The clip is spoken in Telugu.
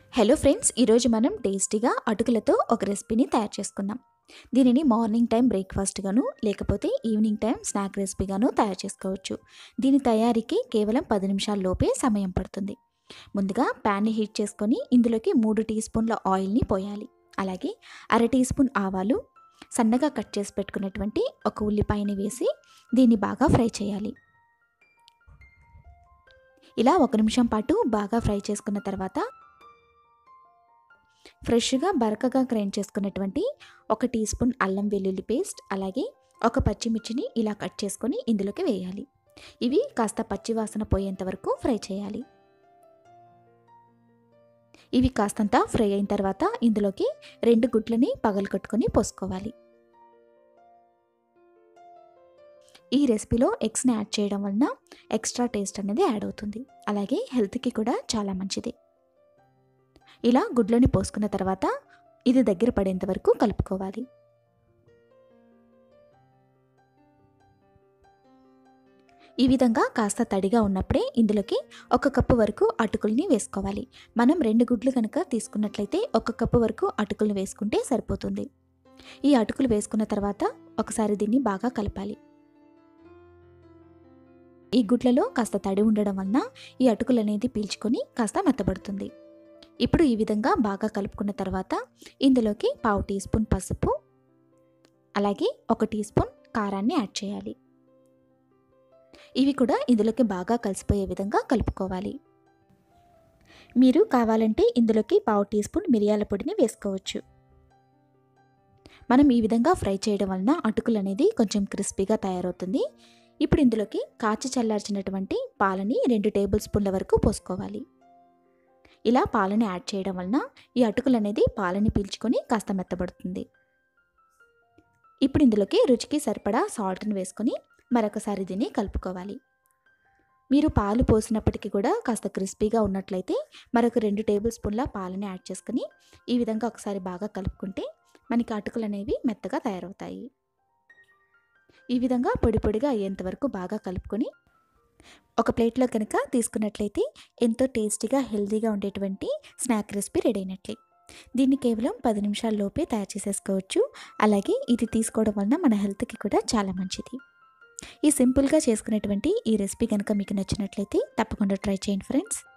హలో ఫ్రెండ్స్ ఈరోజు మనం టేస్టీగా అటుకులతో ఒక రెసిపీని తయారు చేసుకుందాం దీనిని మార్నింగ్ టైం బ్రేక్ఫాస్ట్గాను లేకపోతే ఈవినింగ్ టైం స్నాక్ రెసిపీగాను తయారు చేసుకోవచ్చు దీని తయారీకి కేవలం పది నిమిషాల లోపే సమయం పడుతుంది ముందుగా ప్యాన్ని హీట్ చేసుకొని ఇందులోకి మూడు టీ స్పూన్ల ఆయిల్ని పోయాలి అలాగే అర టీ స్పూన్ ఆవాలు సన్నగా కట్ చేసి పెట్టుకున్నటువంటి ఒక ఉల్లిపాయని వేసి దీన్ని బాగా ఫ్రై చేయాలి ఇలా ఒక నిమిషం పాటు బాగా ఫ్రై చేసుకున్న తర్వాత ఫ్రెష్గా బరకగా గ్రైండ్ చేసుకున్నటువంటి ఒక టీ స్పూన్ అల్లం వెల్లుల్లి పేస్ట్ అలాగే ఒక పచ్చిమిర్చిని ఇలా కట్ చేసుకొని ఇందులోకి వేయాలి ఇవి కాస్త పచ్చివాసన పోయేంత వరకు ఫ్రై చేయాలి ఇవి కాస్తంత ఫ్రై అయిన తర్వాత ఇందులోకి రెండు గుడ్లని పగలగొట్టుకొని పోసుకోవాలి ఈ రెసిపీలో ఎగ్స్ని యాడ్ చేయడం వలన ఎక్స్ట్రా టేస్ట్ అనేది యాడ్ అవుతుంది అలాగే హెల్త్కి కూడా చాలా మంచిది ఇలా గుడ్లని పోసుకున్న తర్వాత ఇది దగ్గర పడేంత వరకు కలుపుకోవాలి ఈ విధంగా కాస్త తడిగా ఉన్నప్పుడే ఇందులోకి ఒక కప్పు వరకు అటుకుల్ని వేసుకోవాలి మనం రెండు గుడ్లు కనుక తీసుకున్నట్లయితే ఒక కప్పు వరకు అటుకుల్ని వేసుకుంటే సరిపోతుంది ఈ అటుకులు వేసుకున్న తర్వాత ఒకసారి దీన్ని బాగా కలపాలి ఈ గుడ్లలో కాస్త తడి ఉండడం వలన ఈ అటుకులు అనేది పీల్చుకొని కాస్త మెత్తబడుతుంది ఇప్పుడు ఈ విధంగా బాగా కలుపుకున్న తర్వాత ఇందులోకి పావు టీ స్పూన్ పసుపు అలాగే ఒక టీ స్పూన్ కారాన్ని యాడ్ చేయాలి ఇవి కూడా ఇందులోకి బాగా కలిసిపోయే విధంగా కలుపుకోవాలి మీరు కావాలంటే ఇందులోకి పావు టీ స్పూన్ మిరియాల పొడిని వేసుకోవచ్చు మనం ఈ విధంగా ఫ్రై చేయడం వలన అటుకులు అనేది కొంచెం క్రిస్పీగా తయారవుతుంది ఇప్పుడు ఇందులోకి కాచి చల్లార్చినటువంటి పాలని రెండు టేబుల్ స్పూన్ల వరకు పోసుకోవాలి ఇలా పాలని యాడ్ చేయడం వలన ఈ అటుకులు అనేది పాలని పీల్చుకొని కాస్త మెత్తబడుతుంది ఇప్పుడు ఇందులోకి రుచికి సరిపడా సాల్ట్ని వేసుకొని మరొకసారి దీన్ని కలుపుకోవాలి మీరు పాలు పోసినప్పటికీ కూడా కాస్త క్రిస్పీగా ఉన్నట్లయితే మరొక రెండు టేబుల్ స్పూన్ల పాలని యాడ్ చేసుకుని ఈ విధంగా ఒకసారి బాగా కలుపుకుంటే మనకి అటుకులు అనేవి మెత్తగా తయారవుతాయి ఈ విధంగా పొడి పొడిగా అయ్యేంత వరకు బాగా కలుపుకొని ఒక ప్లేట్లో కనుక తీసుకున్నట్లయితే ఎంతో టేస్టీగా హెల్తీగా ఉండేటువంటి స్నాక్ రెసిపీ రెడీ అయినట్లే దీన్ని కేవలం పది నిమిషాల లోపే తయారు చేసేసుకోవచ్చు అలాగే ఇది తీసుకోవడం వలన మన హెల్త్కి కూడా చాలా మంచిది ఈ సింపుల్గా చేసుకునేటువంటి ఈ రెసిపీ కనుక మీకు నచ్చినట్లయితే తప్పకుండా ట్రై చేయండి ఫ్రెండ్స్